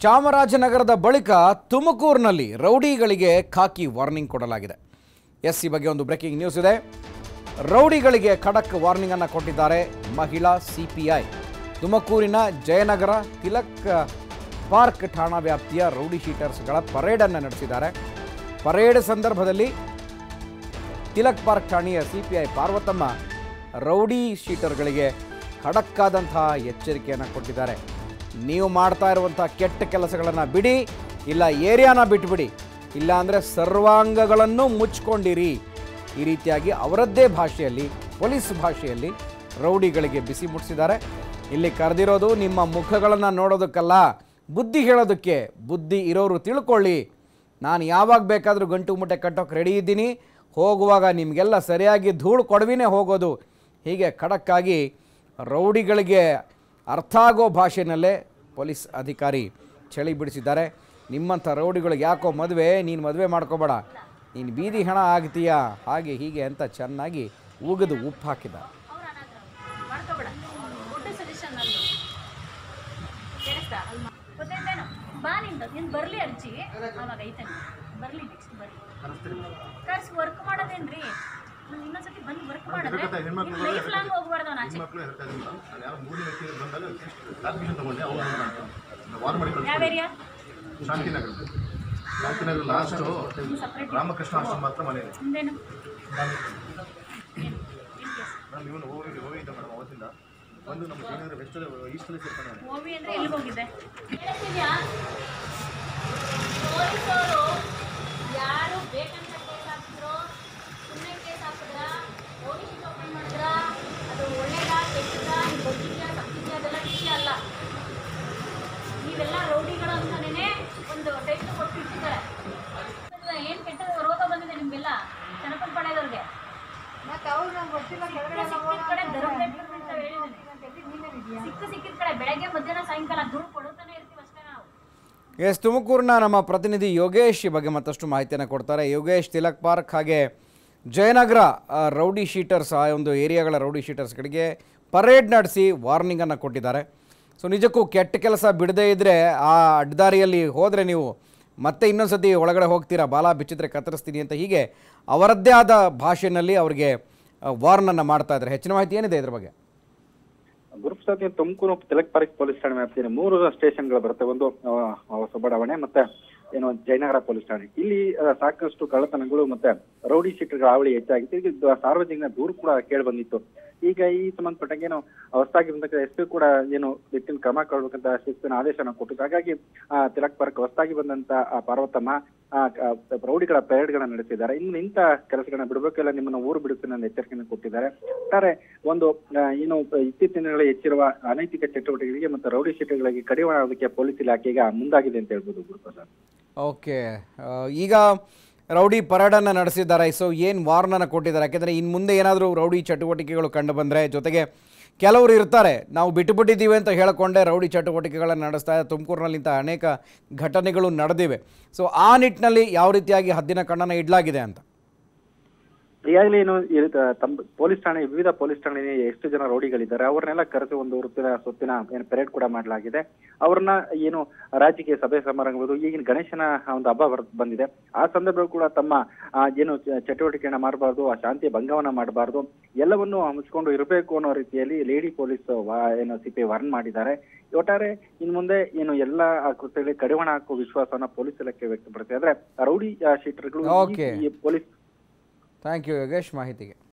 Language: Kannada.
ಚಾಮರಾಜನಗರದ ಬಳಿಕ ತುಮಕೂರಿನಲ್ಲಿ ರೌಡಿಗಳಿಗೆ ಖಾಕಿ ವಾರ್ನಿಂಗ್ ಕೊಡಲಾಗಿದೆ ಎಸ್ ಈ ಬಗ್ಗೆ ಒಂದು ಬ್ರೇಕಿಂಗ್ ನ್ಯೂಸ್ ಇದೆ ರೌಡಿಗಳಿಗೆ ಖಡಕ್ ವಾರ್ನಿಂಗ್ ಅನ್ನು ಕೊಟ್ಟಿದ್ದಾರೆ ಮಹಿಳಾ ಸಿಪಿಐ ತುಮಕೂರಿನ ಜಯನಗರ ತಿಲಕ್ ಪಾರ್ಕ್ ಠಾಣಾ ವ್ಯಾಪ್ತಿಯ ರೌಡಿ ಶೀಟರ್ಸ್ಗಳ ಪರೇಡನ್ನು ನಡೆಸಿದ್ದಾರೆ ಪರೇಡ್ ಸಂದರ್ಭದಲ್ಲಿ ತಿಲಕ್ ಪಾರ್ಕ್ ಠಾಣೆಯ ಸಿಪಿಐ ಪಾರ್ವತಮ್ಮ ರೌಡಿ ಶೀಟರ್ಗಳಿಗೆ ಖಡಕ್ಕಾದಂತಹ ಎಚ್ಚರಿಕೆಯನ್ನು ಕೊಟ್ಟಿದ್ದಾರೆ ನೀವು ಮಾಡ್ತಾ ಇರುವಂಥ ಕೆಟ್ಟ ಕೆಲಸಗಳನ್ನು ಬಿಡಿ ಇಲ್ಲ ಏರಿಯಾನ ಬಿಟ್ಬಿಡಿ ಇಲ್ಲ ಅಂದರೆ ಸರ್ವಾಂಗಗಳನ್ನು ಮುಚ್ಕೊಂಡಿರಿ ಈ ರೀತಿಯಾಗಿ ಅವರದ್ದೇ ಭಾಷೆಯಲ್ಲಿ ಪೊಲೀಸ್ ಭಾಷೆಯಲ್ಲಿ ರೌಡಿಗಳಿಗೆ ಬಿಸಿ ಮುಟ್ಟಿಸಿದ್ದಾರೆ ಇಲ್ಲಿ ಕರೆದಿರೋದು ನಿಮ್ಮ ಮುಖಗಳನ್ನು ನೋಡೋದಕ್ಕಲ್ಲ ಬುದ್ಧಿ ಹೇಳೋದಕ್ಕೆ ಬುದ್ಧಿ ಇರೋರು ತಿಳ್ಕೊಳ್ಳಿ ನಾನು ಯಾವಾಗ ಬೇಕಾದರೂ ಗಂಟು ಮುಟ್ಟೆ ಕಟ್ಟೋಕೆ ರೆಡಿ ಇದ್ದೀನಿ ಹೋಗುವಾಗ ನಿಮಗೆಲ್ಲ ಸರಿಯಾಗಿ ಧೂಳು ಕೊಡವಿನೇ ಹೋಗೋದು ಹೀಗೆ ಖಡಕ್ಕಾಗಿ ರೌಡಿಗಳಿಗೆ ಅರ್ಥ ಆಗೋ ಭಾಷೆಯಲ್ಲೇ ಪೊಲೀಸ್ ಅಧಿಕಾರಿ ಚಳಿ ಬಿಡಿಸಿದ್ದಾರೆ ನಿಮ್ಮಂಥ ರೌಡಿಗಳಿಗೆ ಯಾಕೋ ಮದುವೆ ನೀನು ಮದುವೆ ಮಾಡ್ಕೋಬೇಡ ನೀನು ಬೀದಿ ಹೆಣ ಆಗ್ತೀಯಾ ಹಾಗೆ ಹೀಗೆ ಅಂತ ಚೆನ್ನಾಗಿ ಉಗಿದು ಉಪ್ಪು ಹಾಕಿದ ಅವ್ರ ಅನಾಥ ಮಾಡ್ಕೋಬೇಡ ದೊಡ್ಡ ಸಜೆಷನ್ ನಂದು ಕೇಳಿಸ್ತಾ ಗೊತ್ತಾಯ್ತೇನು ಬಾ ನಿಂದು ನಿನ್ ಬರ್ಲಿ ಅರ್ಜಿ ಅವಾಗ ಐತೇನೆ ಬರ್ಲಿ ನೆಕ್ಸ್ಟ್ ಬರ್ಲಿ ಕರ್ಸ್ ವರ್ಕ್ ಮಾಡೋದೇನ್ರಿ ನಾನ್ ಇನ್ನೊಂದ್ಸತಿ ಬಂದು ವರ್ಕ್ ಮಾಡಿದ್ರೆ ಲೈಫ್ ಲಾಂಗ್ ಹೋಗ್ಬಾರ್ದು ಅವ್ನು ಆಚೆ ಮಕ್ಕಳು ಹೆದರ್ಕಾಗಿಲ್ಲ ನಾನು ಯಾರು ಮೂರನೇ ವ್ಯಕ್ತಿ ಬಂದಾಗ ಅಡ್ಮಿಷನ್ ತಗೊಂಡೆ ಅವ್ರು ವಾರ್ ಮಾಡಿ ಯಾವ ಏರಿಯಾ ಶಾಂತಿನಗರ ಶಾಂತಿನಗರ ಲಾಸ್ಟು ರಾಮಕೃಷ್ಣ ಆಶ್ರಮ ಮಾತ್ರ ಮನೆ ಇದೆ ಮುಂದೇನು ಏನು ಏನು ಕೇಸ್ ನಾನು ಇವನು ಹೋಗಿ ಹೋಗಿದ್ದ ಮೇಡಮ್ ಅವತ್ತಿಂದ ಬಂದು ನಮ್ಮ ಜಯನಗರ ವೆಸ್ಟ್ ಈಸ್ಟಲ್ಲಿ ಸೇರ್ಕೊಂಡೆ ಮೂವಿ ಅಂದ್ರೆ ಎಲ್ಲಿಗೆ ಹೋಗಿದ್ದೆ ಕೇಳಿಸ್ತಿದ್ಯಾ ಪೊಲೀಸವರು ಯಾರು ಬೇಕಂತ ಕೇಸ್ ಹಾಕಿದ್ರು ಸುಮ್ಮನೆ ಕೇಸ್ ಹಾಕಿದ್ರ ರೌಡಿ ಶೀಟ್ ಓಪನ್ ಮಾಡಿದ್ರ ಅದು ಒಳ್ಳೇದಾ ಕೆಟ್ಟದಾ ನೀವು ಗೊತ್ತಿದ್ಯಾ ತಪ್ಪಿದ್ಯಾ ಅದೆಲ್ಲ ವಿಷಯ ಅಲ್ಲ ನೀವೆಲ್ಲ ರೌಡಿಗಳು ಅಂತಾನೆ ಒಂದು ಟೈಟ್ಲ್ ಕೊಟ್ಟು ಇಟ್ಟಿದ್ದಾರೆ ಏನು ಕೆಟ್ಟ ರೋಗ ಬಂದಿದೆ ನಿಮಗೆಲ್ಲ ಜನಪದ ಪಡೆದವ್ರಿಗೆ ಸಿಕ್ಕಿದ ಕಡೆ ದರೋಡೆ ಅಂತ ಹೇಳಿದ್ದೀನಿ ಸಿಕ್ಕ ಸಿಕ್ಕಿದ ಕಡೆ ಬೆಳಗ್ಗೆ ಮಧ್ಯಾಹ್ನ ಸಾಯಂಕಾಲ ದುಡ್ಡು ಕೊಡುತ್ತಾನೆ ಇರ್ತೀವಿ ಅಷ್ಟೇ ನಾವು ಎಸ್ ತುಮಕೂರಿನ ನಮ್ಮ ಪ್ರತಿನಿಧಿ ಯೋಗೇಶ್ ಈ ಬಗ್ಗೆ ಮತ್ತಷ್ಟು ಮಾಹಿತಿಯನ್ನು ಕೊಡ್ತಾರೆ ಯೋಗೇಶ್ ತಿಲಕ್ ಪಾರ್ಕ್ ಹಾಗೆ ಜಯನಗರ ಆ, ರೌಡಿ ಶೀಟರ್ಸ್ ಆ ಒಂದು ಏರಿಯಾಗಳ ರೌಡಿ ಶೀಟರ್ಸ್ಗಳಿಗೆ ಪರೇಡ್ ನಡೆಸಿ ವಾರ್ನಿಂಗನ್ನು ಕೊಟ್ಟಿದ್ದಾರೆ ಸೊ ನಿಜಕ್ಕೂ ಕೆಟ್ಟ ಕೆಲಸ ಬಿಡದೇ ಇದ್ದರೆ ಆ ಅಡ್ಡದಾರಿಯಲ್ಲಿ ಹೋದರೆ ನೀವು ಮತ್ತೆ ಇನ್ನೊಂದು ಸತಿ ಒಳಗಡೆ ಹೋಗ್ತೀರಾ ಬಾಲ ಬಿಚ್ಚಿದ್ರೆ ಕತ್ತರಿಸ್ತೀನಿ ಅಂತ ಹೀಗೆ ಅವರದ್ದೇ ಆದ ಭಾಷೆಯಲ್ಲಿ ಅವರಿಗೆ ವಾರ್ನನ್ನು ಮಾಡ್ತಾ ಇದ್ದಾರೆ ಹೆಚ್ಚಿನ ಮಾಹಿತಿ ಏನಿದೆ ಇದ್ರ ಬಗ್ಗೆ ಗುರುಪ್ರಸಾದ್ ತುಮಕೂರು ತಿಲಕ್ ಪಾರ್ಕ್ ಪೊಲೀಸ್ ಠಾಣೆ ವ್ಯಾಪ್ತಿಯಲ್ಲಿ ಮೂರು ಸ್ಟೇಷನ್ಗಳು ಬರುತ್ತೆ ಒಂದು ಆ, ಹೊಸ ಬಡಾವಣೆ ಮತ್ತೆ ಏನು ಜಯನಗರ ಪೊಲೀಸ್ ಠಾಣೆ ಇಲ್ಲಿ ಆ, ಸಾಕಷ್ಟು ಕಳ್ಳತನಗಳು ಮತ್ತೆ ರೌಡಿ ಶೀಟರ್ಗಳ ಹಾವಳಿ ಹೆಚ್ಚಾಗಿತ್ತು ಈಗ ದ- ಸಾರ್ವಜನಿಕ ದೂರು ಕೂಡ ಕೇಳಿ ಬಂದಿತ್ತು ಈಗ ಈ ಸಂಬಂಧಪಟ್ಟಂಗೆ ಏನು ಹೊಸದಾಗಿ ಬಂದ ಎಸ್ ಪಿ ಕೂಡ ಏನು ವ್ಯಕ್ತಿನ ಕ್ರಮ ಕೊಡ್ಬೇಕಂತ ಶಿಸ್ತಿನ ಆದೇಶನ ಕೊಟ್ಟಿದ್ದು ಹಾಗಾಗಿ ಆ, ತಿಲಕ್ ಪಾರ್ಕ್ ಹೊಸದಾಗಿ ಬಂದಂತ ಆ ಪಾರ್ವತಮ್ಮ ಆ, ಕ- ರೌಡಿಗಳ ಪರೇಡ್ಗಳನ್ನ ನಡೆಸಿದ್ದಾರೆ ಇನ್ನು ಇಂಥ ಕೆಲಸಗಳನ್ನ ಬಿಡಬೇಕೆಲ್ಲ ನಿಮ್ಮನ್ನ ಊರು ಬಿಡುತ್ತೇನೆ ಅನ್ನೋ ಎಚ್ಚರಿಕೆಯನ್ನು ಕೊಟ್ಟಿದ್ದಾರೆ ಒಟ್ಟಾರೆ ಒಂದು ಆ, ಏನು ಇತ್ತೀಚಿನ ದಿನಗಳಲ್ಲಿ ಹೆಚ್ಚಿರುವ ಅನೈತಿಕ ಚಟುವಟಿಕೆಗಳಿಗೆ ಮತ್ತು ರೌಡಿ ಶೀಟರ್ಗಳಿಗೆ ಕಡಿವಾಣ ಆಗೋದಕ್ಕೆ ಪೊಲೀಸ್ ಇಲಾಖೆ ಈಗ ಮುಂದಾಗಿದೆ ಅಂತ ಹೇಳ್ಬೋದು ಗುರುಪ್ರಸಾದ್ ಓಕೆ ಆ, ಈಗ ರೌಡಿ ಪರೇಡನ್ನು ನಡೆಸಿದ್ದಾರೆ ಸೊ ಏನು ವಾರ್ನನ್ನು ಕೊಟ್ಟಿದ್ದಾರೆ ಯಾಕೆಂದರೆ ಇನ್ನು ಮುಂದೆ ಏನಾದರೂ ರೌಡಿ ಚಟುವಟಿಕೆಗಳು ಕಂಡು ಬಂದರೆ ಜೊತೆಗೆ ಕೆಲವರು ಇರ್ತಾರೆ ನಾವು ಬಿಟ್ಟುಬಿಟ್ಟಿದ್ದೀವಿ ಅಂತ ಹೇಳಿಕೊಂಡೇ ರೌಡಿ ಚಟುವಟಿಕೆಗಳನ್ನು ನಡೆಸ್ತಾ ತುಮಕೂರಿನಲ್ಲಿ ಇಂಥ ಅನೇಕ ಘಟನೆಗಳು ನಡೆದಿವೆ ಸೊ ಆ ನಿಟ್ಟಿನಲ್ಲಿ ಯಾವ ರೀತಿಯಾಗಿ ಹದ್ದಿನ ಕಣ್ಣನ್ನು ಇಡಲಾಗಿದೆ ಅಂತ ಈಗಾಗಲೇ ಏನು ಈ ರೀತಿ ತಮ್ಮ ಪೊಲೀಸ್ ಠಾಣೆ ವಿವಿಧ ಪೊಲೀಸ್ ಠಾಣೆ ಎಷ್ಟು ಜನ ರೌಡಿಗಳಿದ್ದಾರೆ ಅವ್ರನ್ನೆಲ್ಲ ಕರೆಸಿ ಒಂದು ವೃತ್ತಿನ ಸುತ್ತಿನ ಏನು ಪೆರೇಡ್ ಕೂಡ ಮಾಡಲಾಗಿದೆ ಅವ್ರನ್ನ ಏನು ರಾಜಕೀಯ ಸಭೆ ಸಮಾರಂಭಗಳು ಈಗಿನ ಗಣೇಶನ ಒಂದು ಹಬ್ಬ ಬರ್- ಬಂದಿದೆ ಆ ಸಂದರ್ಭದಲ್ಲಿ ಕೂಡ ತಮ್ಮ ಆ, ಏನು ಚ- ಚಟುವಟಿಕೆಯನ್ನ ಮಾಡಬಾರ್ದು ಆ ಶಾಂತಿಯ ಭಂಗವನ್ನ ಮಾಡಬಾರ್ದು ಎಲ್ಲವನ್ನೂ ಮುಚ್ಕೊಂಡು ಇರಬೇಕು ಅನ್ನೋ ರೀತಿಯಲ್ಲಿ ಲೇಡಿ ಪೊಲೀಸ್ ವಾ- ಏನು ಸಿಪಿ ವಾರ್ನ್ ಮಾಡಿದ್ದಾರೆ ಒಟ್ಟಾರೆ ಇನ್ ಮುಂದೆ ಏನು ಎಲ್ಲ ಆ ಕೃತ್ಯಗಳಿಗೆ ಕಡಿವಾಣ ಹಾಕುವ ವಿಶ್ವಾಸವನ್ನ ಪೊಲೀಸ್ ಇಲಾಖೆ ವ್ಯಕ್ತಪಡಿಸಿದೆ ಆದ್ರೆ ರೌಡಿ ಶೀಟರ್ಗಳು Okay. ಈ ಪೊಲೀಸ್ ಥ್ಯಾಂಕ್ ಯು ಯೋಗೇಶ್ ಮಾಹಿತಿಗೆ